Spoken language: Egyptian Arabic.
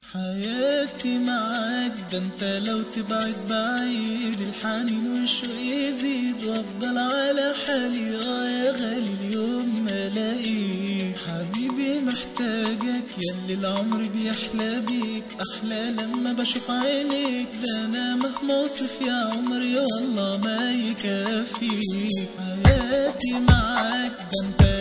حياتي معاك ده انت لو تبعد بعيد الحنين والشوق يزيد وافضل على حالي اه يا غالي اليوم ما الاقيك حبيبي محتاجك ياللي العمر بيحلى بيك احلى لما بشوف عينيك ده انا مهما اوصف يا عمري والله ما يكفيك حياتي معاك ده انت